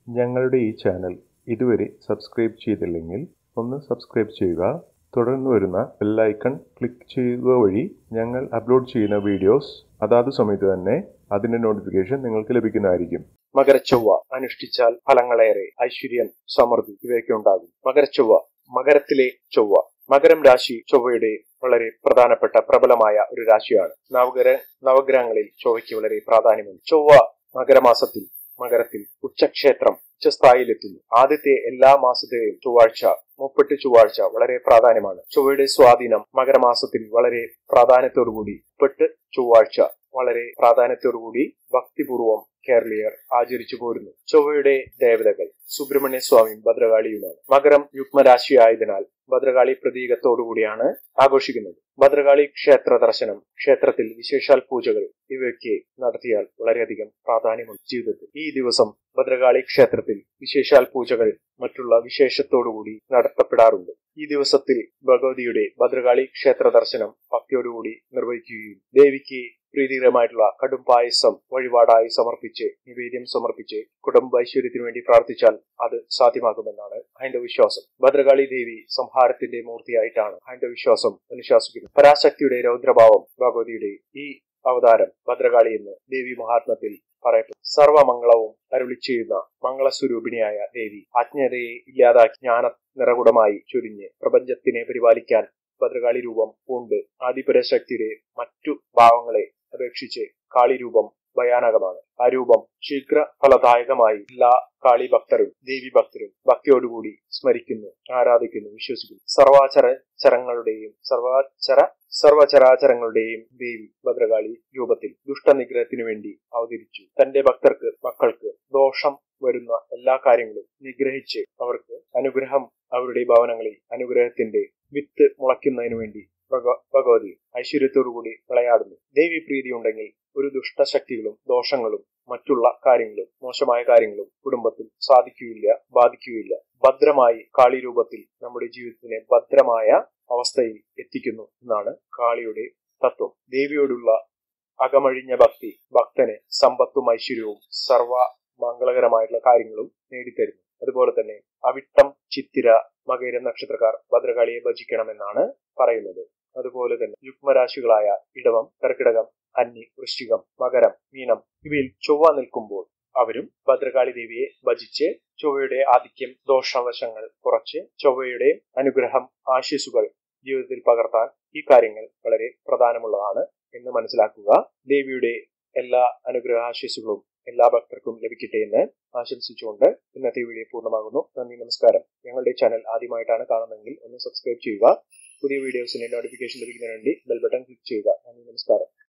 ഞങ്ങളുടെ ഈ ചാനൽ ഇതുവരെ സബ്സ്ക്രൈബ് ചെയ്തില്ലെങ്കിൽ ഒന്ന് സബ്സ്ക്രൈബ് ചെയ്യുക തുടർന്ന് വരുന്ന ബെല്ലൈക്കൺ ക്ലിക്ക് ചെയ്യുക വഴി ഞങ്ങൾ അപ്ലോഡ് ചെയ്യുന്ന വീഡിയോസ് അതാത് സമയത്ത് തന്നെ അതിന്റെ നോട്ടിഫിക്കേഷൻ നിങ്ങൾക്ക് ലഭിക്കുന്നതായിരിക്കും മകരച്ചൊവ്വ അനുഷ്ഠിച്ചാൽ ഫലങ്ങളേറെ ഐശ്വര്യം സമൃദ്ധി ഇവയൊക്കെ ഉണ്ടാകും മകരച്ചൊവ്വ മകരത്തിലെ ചൊവ്വ മകരം രാശി ചൊവ്വയുടെ വളരെ പ്രധാനപ്പെട്ട പ്രബലമായ ഒരു രാശിയാണ് നവഗ്രഹ നവഗ്രഹങ്ങളിൽ ചൊവ്വയ്ക്ക് വളരെ പ്രാധാന്യമുണ്ട് ചൊവ്വ മകരമാസത്തിൽ മകരത്തിൽ ഉച്ചക്ഷേത്രം ഉച്ചസ്ഥായിലെത്തുന്നു ആദ്യത്തെ എല്ലാ മാസത്തെയും ചൊവ്വാഴ്ച മുപ്പെട്ട് ചൊവ്വാഴ്ച വളരെ പ്രാധാന്യമാണ് ചൊവ്വയുടെ സ്വാധീനം മകരമാസത്തിൽ വളരെ പ്രാധാന്യത്തോടുകൂടി മുപ്പെട്ട് ചൊവ്വാഴ്ച വളരെ പ്രാധാന്യത്തോടുകൂടി ഭക്തിപൂർവം കേരളീയർ ആചരിച്ചു പോരുന്നു ചൊവ്വയുടെ ദേവതകൾ സുബ്രഹ്മണ്യ സ്വാമിയും ഭദ്രകാളിയുമാണ് മകരം യുഗ്മരാശിയായതിനാൽ ഭദ്രകാളി പ്രതീകത്തോടുകൂടിയാണ് ആഘോഷിക്കുന്നത് ഭദ്രകാളി ക്ഷേത്ര ദർശനം ക്ഷേത്രത്തിൽ വിശേഷാൽ പൂജകൾ ഇവയൊക്കെ നടത്തിയാൽ വളരെയധികം പ്രാധാന്യമുണ്ട് ജീവിതത്തിൽ ഈ ദിവസം ഭദ്രകാളി ക്ഷേത്രത്തിൽ വിശേഷാൽ പൂജകൾ മറ്റുള്ള വിശേഷത്തോടുകൂടി നടത്തപ്പെടാറുണ്ട് ഈ ദിവസത്തിൽ ഭഗവതിയുടെ ഭദ്രകാളി ക്ഷേത്ര ദർശനം ഭക്തിയോടുകൂടി നിർവഹിക്കുകയും ദേവിക്ക് പ്രീതികരമായിട്ടുള്ള കടും പായസം വഴിപാടായി സമർപ്പിച്ച് നിവേദ്യം സമർപ്പിച്ച് കുടുംബ ഐശ്വര്യത്തിനു വേണ്ടി പ്രാർത്ഥിച്ചാൽ അത് സാധ്യമാകുമെന്നാണ് ഹൈന്ദവ വിശ്വാസം ഭദ്രകാളി ദേവി സംഹാരത്തിന്റെ മൂർത്തിയായിട്ടാണ് ഹൈന്ദവ വിശ്വാസം അനുശാസിക്കുന്നത് പരാശക്തിയുടെ രൗദ്രഭാവം ഭഗവതിയുടെ ഈ അവതാരം ഭദ്രകാളി എന്ന് ദേവി മഹാത്മത്തിൽ പറയപ്പെടും സർവമംഗളവും അരുളി ചെയ്യുന്ന മംഗളസ്വരൂപിണിയായ ദേവി അജ്ഞതയെ ഇല്ലാതാക്കി ജ്ഞാന നിറകുടമായി ചൊരിഞ്ഞ് പ്രപഞ്ചത്തിനെ പരിപാലിക്കാൻ ഭദ്രകാളി രൂപം പൂണ്ട് ആദിപരശക്തിയുടെ മറ്റു ഭാവങ്ങളെ അപേക്ഷിച്ച് കാളിരൂപം ഭയാനകമാണ് ആ രൂപം ശീഘ്ര ഫലദായകമായി എല്ലാ കാളി ഭക്തരും ദേവി ഭക്തരും ഭക്തിയോടുകൂടി സ്മരിക്കുന്നു ആരാധിക്കുന്നു വിശ്വസിക്കുന്നു സർവാചര ചരങ്ങളുടെയും സർവാചര സർവചരാചരങ്ങളുടെയും ദേവി ഭദ്രകാളി രൂപത്തിൽ ദുഷ്ടനിഗ്രഹത്തിനു വേണ്ടി അവതരിച്ചു തന്റെ ഭക്തർക്ക് മക്കൾക്ക് ദോഷം വരുന്ന എല്ലാ കാര്യങ്ങളും നിഗ്രഹിച്ച് അവർക്ക് അനുഗ്രഹം അവരുടെ ഭവനങ്ങളിൽ അനുഗ്രഹത്തിന്റെ വിത്ത് മുളയ്ക്കുന്നതിനു വേണ്ടി ഭഗവതി ഐശ്വര്യത്തോടുകൂടി വിളയാടുന്നു ദേവി പ്രീതി ഉണ്ടെങ്കിൽ ഒരു ദുഷ്ടശക്തികളും ദോഷങ്ങളും മറ്റുള്ള കാര്യങ്ങളും മോശമായ കാര്യങ്ങളും കുടുംബത്തിൽ സാധിക്കുകയില്ല ബാധിക്കുകയില്ല ഭദ്രമായി കാളി രൂപത്തിൽ നമ്മുടെ ജീവിതത്തിനെ ഭദ്രമായ അവസ്ഥയിൽ എത്തിക്കുന്നു എന്നാണ് കാളിയുടെ തത്വം ദേവിയോടുള്ള അകമഴിഞ്ഞ ഭക്തി ഭക്തന് സമ്പത്തും ഐശ്വര്യവും സർവ മംഗളകരമായിട്ടുള്ള കാര്യങ്ങളും നേടിത്തരുന്നു അതുപോലെ തന്നെ അവിട്ടം ചിത്തിര മകര നക്ഷത്രക്കാർ ഭദ്രകാളിയെ ഭജിക്കണമെന്നാണ് പറയുന്നത് അതുപോലെ തന്നെ യുഗ്മരാശികളായ ഇടവം കർക്കിടകം അന്നി വൃശ്ചികം മകരം മീനം ഇവയിൽ ചൊവ്വ നിൽക്കുമ്പോൾ അവരും ഭദ്രകാളി ദേവിയെ ഭജിച്ച് ചൊവ്വയുടെ ആധിക്യം ദോഷവശങ്ങൾ കുറച്ച് ചൊവ്വയുടെ അനുഗ്രഹം ആശീസുകൾ ജീവിതത്തിൽ പകർത്താൻ ഈ കാര്യങ്ങൾ വളരെ പ്രധാനമുള്ളതാണ് എന്ന് മനസ്സിലാക്കുക ദേവിയുടെ എല്ലാ അനുഗ്രഹ ആശീസുകളും എല്ലാ ഭക്തർക്കും ലഭിക്കട്ടെ എന്ന് ആശംസിച്ചുകൊണ്ട് ഇന്നത്തെ വീഡിയോ പൂർണ്ണമാകുന്നു നന്ദി നമസ്കാരം ഞങ്ങളുടെ ചാനൽ ആദ്യമായിട്ടാണ് കാണുന്നതെങ്കിൽ ഒന്ന് സബ്സ്ക്രൈബ് ചെയ്യുക പുതിയ വീഡിയോസിന്റെ നോട്ടിഫിക്കേഷൻ ലഭിക്കുന്നതിന് വേണ്ടി ബെൽ ബട്ടൺ ക്ലിക്ക് ചെയ്യുക നന്ദി നമസ്കാരം